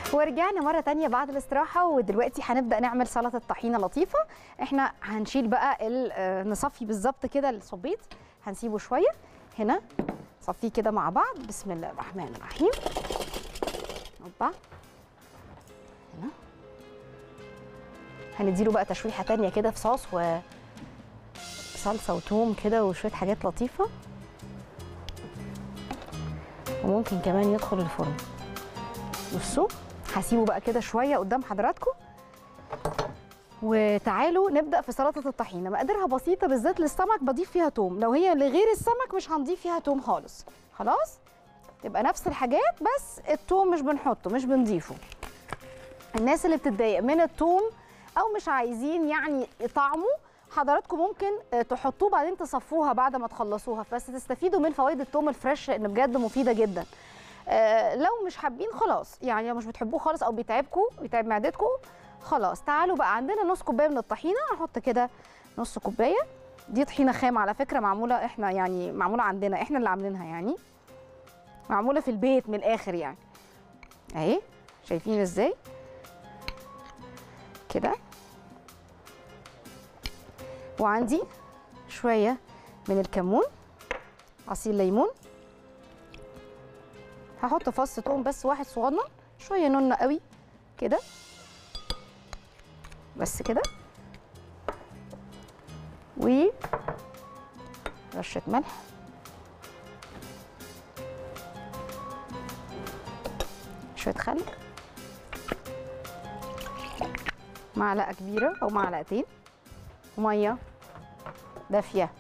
ورجعنا مرة تانية بعد الاستراحة ودلوقتي هنبدأ نعمل سلطة طحينة لطيفة احنا هنشيل بقى ال- آه، نصفي بالظبط كده الصبيط هنسيبه شوية هنا نصفيه كده مع بعض بسم الله الرحمن الرحيم اوبا هنا هنديله بقى تشويحة تانية كده في صوص و صلصة وتوم كده وشوية حاجات لطيفة وممكن كمان يدخل الفرن بصوا هسيبه بقى كده شويه قدام حضراتكم وتعالوا نبدا في سلطه الطحينه مقاديرها بسيطه بالذات للسمك بضيف فيها توم لو هي لغير السمك مش هنضيف فيها توم خالص خلاص تبقى نفس الحاجات بس التوم مش بنحطه مش بنضيفه الناس اللي بتتضايق من التوم او مش عايزين يعني طعمه حضراتكم ممكن آه، تحطوه بعدين تصفوها بعد ما تخلصوها بس تستفيدوا من فوائد التوم الفريش لان بجد مفيده جدا آه، لو مش حابين خلاص يعني لو مش بتحبوه خالص او بيتعبكم بيتعب معدتكم خلاص تعالوا بقى عندنا نص كوبايه من الطحينه هنحط كده نص كوبايه دي طحينه خام على فكره معموله احنا يعني معموله عندنا احنا اللي عاملينها يعني معموله في البيت من الاخر يعني اهي شايفين ازاي كده وعندي شويه من الكمون عصير ليمون هحط فص توم بس واحد صغنن شويه نونه قوي كده بس كده و رشه ملح شويه خل معلقه كبيره او معلقتين وميه دافيه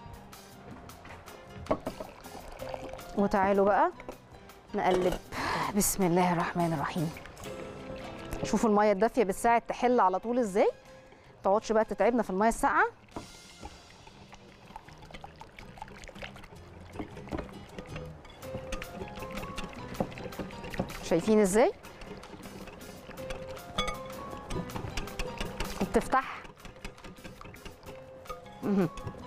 وتعالوا بقى نقلب بسم الله الرحمن الرحيم شوفوا الميه الدافيه بتساعد تحل على طول ازاي ما تقعدش بقى تتعبنا في الميه الساقعه شايفين ازاي وبتفتح مهم.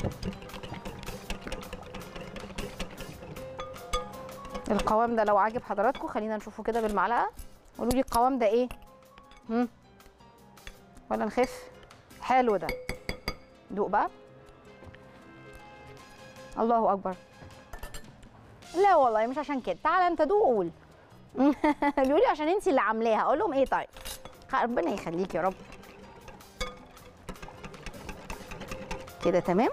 القوام ده لو عاجب حضراتكم خلينا نشوفه كده بالمعلقه قولوا لي القوام ده ايه هم ولا نخف حلو ده دوق بقى الله اكبر لا والله مش عشان كده تعالى انت دوق وقول بيقولوا لي عشان انت اللي عاملاها اقول لهم ايه طيب خ- ربنا يخليك يا رب كده تمام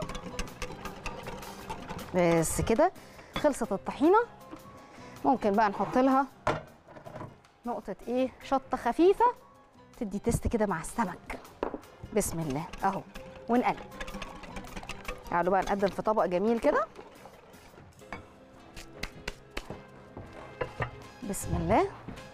بس كده خلصت الطحينه ممكن بقى نحط لها نقطة ايه شطة خفيفة تدي تيست كده مع السمك بسم الله اهو ونقلب تعالوا بقى نقدم في طبق جميل كده بسم الله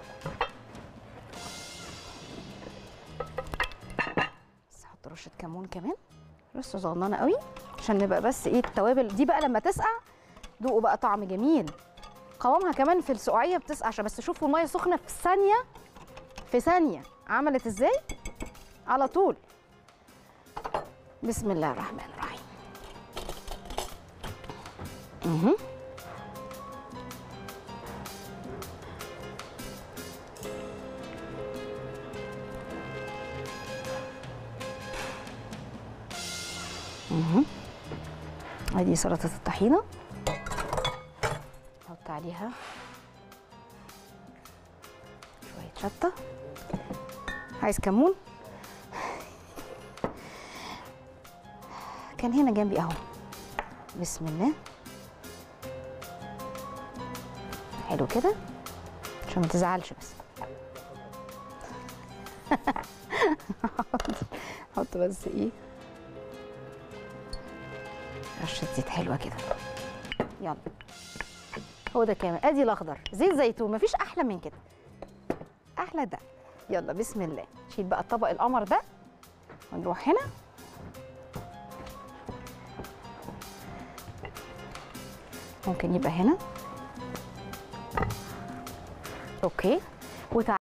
بس احط رشة كمون كمان رشة صغننة قوي عشان نبقى بس ايه التوابل دي بقى لما تسقع دوقوا بقى طعم جميل قوامها كمان في السقعيه بتسقع عشان بس شوفوا الميه سخنه في ثانيه في ثانيه عملت ازاي على طول بسم الله الرحمن الرحيم اها اها ادي سلطه الطحينه نحط عليها شوية شطة عايز كمون كان هنا جنبي اهو بسم الله حلو كده عشان ما تزعلش بس حط بس ايه رشة زيت حلوة كده يلا هو ده كامل ادي الاخضر زيت زيتون مفيش احلى من كده احلى ده يلا بسم الله شيل بقى الطبق القمر ده ونروح هنا ممكن يبقى هنا اوكي وتع...